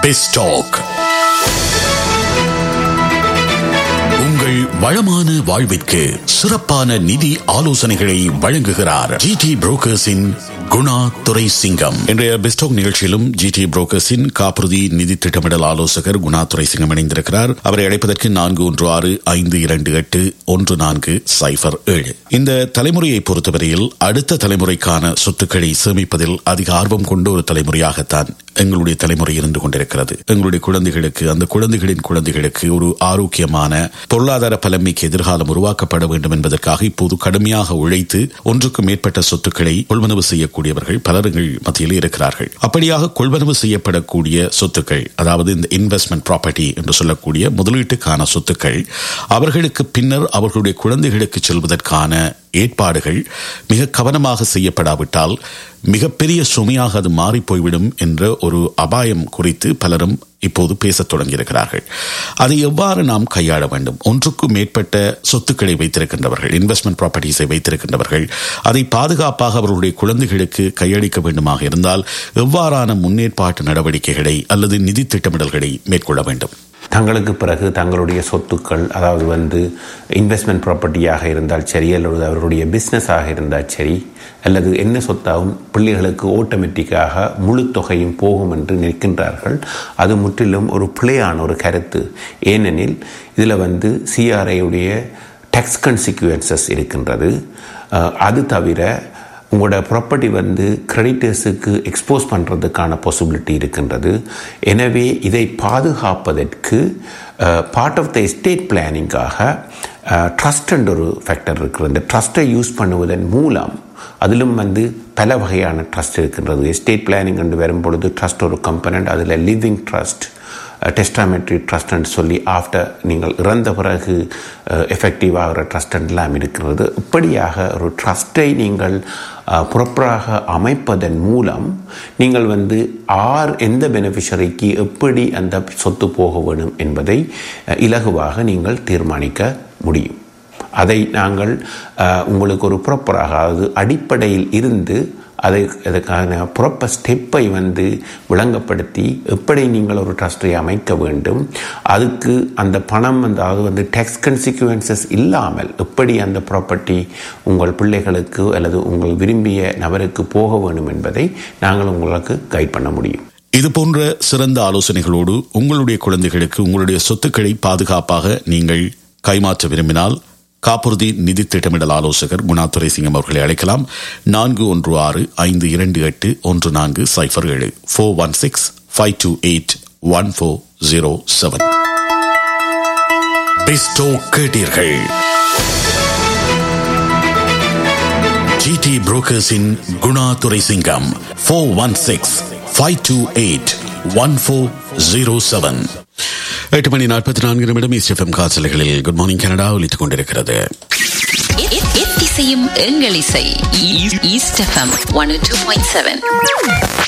பெஸ்டாக் உங்கள் வளமான வாழ்விற்கு சிறப்பான நிதி ஆலோசனைகளை வழங்குகிறார் ஜிடி புரோக்கர்ஸின் குணா துரை சிங்கம் இன்றைய பெஸ்டாக் நிகழ்ச்சியிலும் ஜிடி புரோக்கர்ஸின் காப்புறுதி நிதி திட்டமிடல் ஆலோசகர் குணா துரை சிங்கம் இணைந்திருக்கிறார் அவரை அழைப்பதற்கு நான்கு ஒன்று ஆறு ஐந்து இரண்டு எட்டு ஒன்று நான்கு சைபர் ஏழு இந்த தலைமுறையை பொறுத்தவரையில் அடுத்த தலைமுறைக்கான சொத்துக்களை சேமிப்பதில் அதிக ஆர்வம் கொண்ட ஒரு தலைமுறையாகத்தான் எங்களுடைய தலைமுறை இருந்து கொண்டிருக்கிறது எங்களுடைய குழந்தைகளுக்கு அந்த குழந்தைகளின் குழந்தைகளுக்கு ஒரு ஆரோக்கியமான பொருளாதார பலமைக்கு எதிர்காலம் உருவாக்கப்பட வேண்டும் என்பதற்காக இப்போது கடுமையாக உழைத்து ஒன்றுக்கு மேற்பட்ட சொத்துக்களை கொள்வனவு செய்யக்கூடியவர்கள் பலர் எங்கள் மத்தியில் இருக்கிறார்கள் அப்படியாக கொள்வனவு செய்யப்படக்கூடிய சொத்துக்கள் அதாவது இந்த இன்வெஸ்ட்மெண்ட் ப்ராப்பர்ட்டி என்று சொல்லக்கூடிய முதலீட்டுக்கான சொத்துக்கள் அவர்களுக்கு பின்னர் அவர்களுடைய குழந்தைகளுக்கு செல்வதற்கான ஏற்பாடுகள் மிக கவனமாக செய்யப்படாவிட்டால் மிகப்பெரிய சுமையாக அது மாறி போய்விடும் என்ற ஒரு அபாயம் குறித்து பலரும் இப்போது பேசத் தொடங்கியிருக்கிறார்கள் அதை எவ்வாறு நாம் கையாள வேண்டும் ஒன்றுக்கும் மேற்பட்ட சொத்துக்களை வைத்திருக்கின்றவர்கள் இன்வெஸ்ட்மெண்ட் ப்ராப்பர்ட்டிஸை வைத்திருக்கின்றவர்கள் அதை பாதுகாப்பாக அவர்களுடைய குழந்தைகளுக்கு கையளிக்க வேண்டுமாக இருந்தால் எவ்வாறான முன்னேற்பாட்டு நடவடிக்கைகளை அல்லது நிதி திட்டமிடல்களை மேற்கொள்ள வேண்டும் தங்களுக்கு பிறகு தங்களுடைய சொத்துக்கள் அதாவது வந்து இன்வெஸ்ட்மெண்ட் ப்ராப்பர்ட்டியாக இருந்தால் சரி அல்லது அவருடைய பிஸ்னஸாக இருந்தால் சரி அல்லது என்ன சொத்தாகவும் பிள்ளைகளுக்கு ஆட்டோமேட்டிக்காக முழு தொகையும் போகும் என்று நிற்கின்றார்கள் அது முற்றிலும் ஒரு பிழையான ஒரு கருத்து ஏனெனில் இதில் வந்து சிஆர்ஐயுடைய டேக்ஸ் கன்சிக்வன்சஸ் இருக்கின்றது அது தவிர உங்களோட ப்ராப்பர்ட்டி வந்து கிரெடிட்டர்ஸுக்கு எக்ஸ்போஸ் பண்ணுறதுக்கான பாசிபிலிட்டி இருக்கின்றது எனவே இதை பாதுகாப்பதற்கு பார்ட் ஆஃப் த எஸ்டேட் பிளானிங்காக ட்ரஸ்ட் என்ற ஒரு ஃபேக்டர் இருக்கிறது இந்த ட்ரஸ்ட்டை யூஸ் பண்ணுவதன் மூலம் அதிலும் வந்து பல வகையான ட்ரஸ்ட் இருக்கின்றது எஸ்டேட் பிளானிங் என்று வரும்பொழுது ட்ரஸ்ட் ஒரு கம்பனண்ட் அதில் லிவிங் ட்ரஸ்ட் டெஸ்டாமெட்ரி ட்ரஸ்ட்னு சொல்லி ஆஃப்டர் நீங்கள் இறந்த பிறகு எஃபெக்டிவ் ஆகிற ட்ரஸ்ட்லாம் இருக்கிறது இப்படியாக ஒரு ட்ரஸ்ட்டை நீங்கள் ப்ராப்பராக அமைப்பதன் மூலம் நீங்கள் வந்து ஆர் எந்த பெனிஃபிஷரிக்கு எப்படி அந்த சொத்து போக வேணும் என்பதை இலகுவாக நீங்கள் தீர்மானிக்க முடியும் அதை நாங்கள் உங்களுக்கு ஒரு ப்ராப்பராக அதாவது அடிப்படையில் இருந்து அதை அதுக்கான ப்ராப்பர் ஸ்டெப்பை வந்து விளங்கப்படுத்தி எப்படி நீங்கள் ஒரு ட்ரஸ்ட்டை அமைக்க வேண்டும் அதுக்கு அந்த பணம் வந்து அது வந்து டேக்ஸ் கன்சிக்வன்சஸ் இல்லாமல் எப்படி அந்த ப்ராப்பர்ட்டி உங்கள் பிள்ளைகளுக்கு அல்லது உங்கள் விரும்பிய நபருக்கு போக வேண்டும் என்பதை நாங்கள் உங்களுக்கு கைட் பண்ண முடியும் இது போன்ற சிறந்த ஆலோசனைகளோடு உங்களுடைய குழந்தைகளுக்கு உங்களுடைய சொத்துக்களை பாதுகாப்பாக நீங்கள் கைமாற்ற விரும்பினால் காப்புறுதி நிதி திட்டமிடல் ஆலோசகர் குணாதுரை சிங்கம் அவர்களை அழைக்கலாம் நான்கு ஒன்று ஆறு ஐந்து இரண்டு எட்டு ஒன்று நான்கு சைஃபர் ஏழு four one six five two eight one four zero seven பெஸ்டோ கேட்டீர்கள் ஜிடி புரோக்கர்ஸின் குணாதுரை சிங்கம் four one six five two eight one four zero seven எட்டு மணி நாற்பத்தி நான்கு நிமிடம் ஈஸ்ட் எஃப்எம் காசலைகளில் குட் மார்னிங் கனடா ஒலித்துக் கொண்டிருக்கிறது எத்திசையும் எங்கள் இசை East FM one two point seven